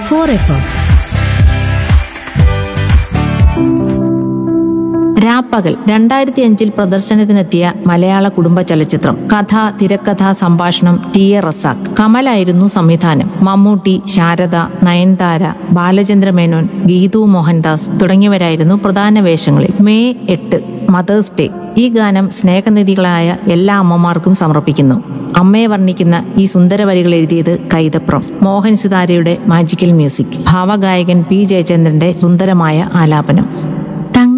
four F M രാപ്പകൽ രണ്ടായിരത്തി അഞ്ചിൽ പ്രദർശനത്തിനെത്തിയ മലയാള കുടുംബ ചലച്ചിത്രം കഥ തിരക്കഥ സംഭാഷണം ടി എ റസാഖ് കമലായിരുന്നു സംവിധാനം മമ്മൂട്ടി ശാരദ നയൻതാര ബാലചന്ദ്ര മേനോൻ ഗീതു മോഹൻദാസ് തുടങ്ങിയവരായിരുന്നു പ്രധാന വേഷങ്ങളിൽ മെയ് എട്ട് മദേഴ്സ് ഡേ ഈ ഗാനം സ്നേഹനിധികളായ എല്ലാ അമ്മമാർക്കും സമർപ്പിക്കുന്നു അമ്മയെ വർണ്ണിക്കുന്ന ഈ സുന്ദര വരികൾ എഴുതിയത് കൈതപ്രം മോഹൻ സിതാരയുടെ മാജിക്കൽ മ്യൂസിക് ഭാവഗായകൻ പി ജയചന്ദ്രന്റെ സുന്ദരമായ ആലാപനം